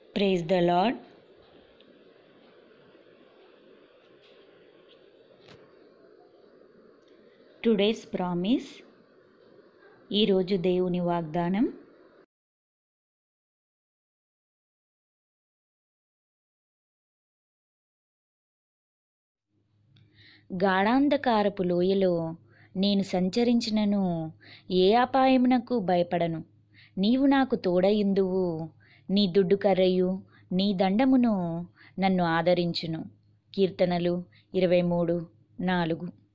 praise the Lord today's promise ఈరోజు దేవుని వాగ్దానం గాఢాంధకారపు లోయలో నేను సంచరించినను ఏ అపాయమునకు భయపడను నీవు నాకు తోడయుందువు నీ దుడ్డు కర్రయు నీ దండమును నన్ను ఆదరించును కీర్తనలు ఇరవై మూడు నాలుగు